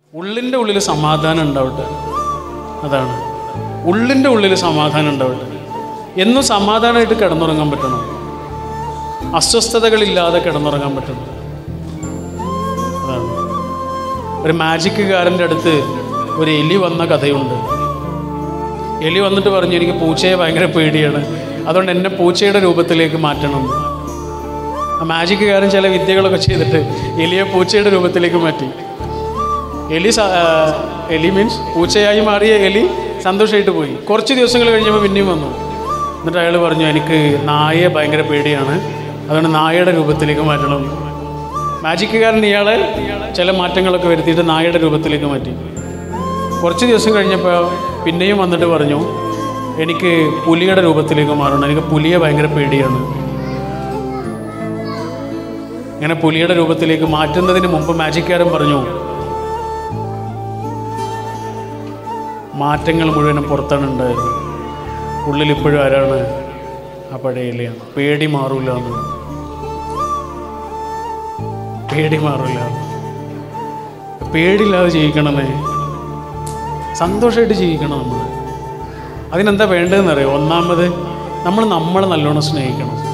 ഉള്ളിൻ്റെ ഉള്ളിൽ സമാധാനം ഉണ്ടാവട്ടെ അതാണ് ഉള്ളിൻ്റെ ഉള്ളിൽ സമാധാനം ഉണ്ടാവട്ടെ എന്നും സമാധാനമായിട്ട് കിടന്നുറങ്ങാൻ പറ്റണം അസ്വസ്ഥതകളില്ലാതെ കിടന്നുറങ്ങാൻ പറ്റണം അതാണ് ഒരു മാജിക്കുകാരൻ്റെ അടുത്ത് ഒരു എലി വന്ന കഥയുണ്ട് എലി വന്നിട്ട് പറഞ്ഞു എനിക്ക് പൂച്ചയെ ഭയങ്കര പേടിയാണ് അതുകൊണ്ട് എന്നെ പൂച്ചയുടെ രൂപത്തിലേക്ക് മാറ്റണം ആ മാജിക്കുകാരൻ ചില വിദ്യകളൊക്കെ ചെയ്തിട്ട് എലിയെ പൂച്ചയുടെ രൂപത്തിലേക്ക് മാറ്റി എലി സ- ആ, എലി മീൻസ് പൂച്ചയായി മാറിയ എലി സന്തോഷമായിട്ട് പോയി കുറച്ച് ദിവസങ്ങൾ കഴിഞ്ഞപ്പോൾ പിന്നെയും വന്നു എന്നിട്ട് അയാൾ പറഞ്ഞു എനിക്ക് നായയെ ഭയങ്കര പേടിയാണ് അതുകൊണ്ട് നായയുടെ രൂപത്തിലേക്ക് മാറ്റണം മാജിക്കുകാരൻ ഇയാളെ ചില മാറ്റങ്ങളൊക്കെ വരുത്തിയിട്ട് നായയുടെ രൂപത്തിലേക്ക് മാറ്റി കുറച്ച് ദിവസം കഴിഞ്ഞപ്പോൾ പിന്നെയും വന്നിട്ട് പറഞ്ഞു എനിക്ക് പുലിയുടെ രൂപത്തിലേക്ക് മാറണം എനിക്ക് പുലിയെ ഭയങ്കര പേടിയാണ് ഇങ്ങനെ പുലിയുടെ രൂപത്തിലേക്ക് മാറ്റുന്നതിന് മുമ്പ് മാജിക്കാരൻ പറഞ്ഞു മാറ്റങ്ങൾ മുഴുവനും പുറത്താണ് ഉണ്ടായത് ഉള്ളിൽ ഇപ്പോഴും ആരാണ് ആ പഴയ ഇലയാണ് പേടി മാറൂല എന്ന് പേടി മാറില്ല പേടിയില്ലാതെ ജീവിക്കണമേ സന്തോഷമായിട്ട് ജീവിക്കണം നമ്മൾ അതിനെന്താ വേണ്ടതെന്ന് അറിയോ ഒന്നാമത് നമ്മൾ നമ്മളെ നല്ലോണം സ്നേഹിക്കണം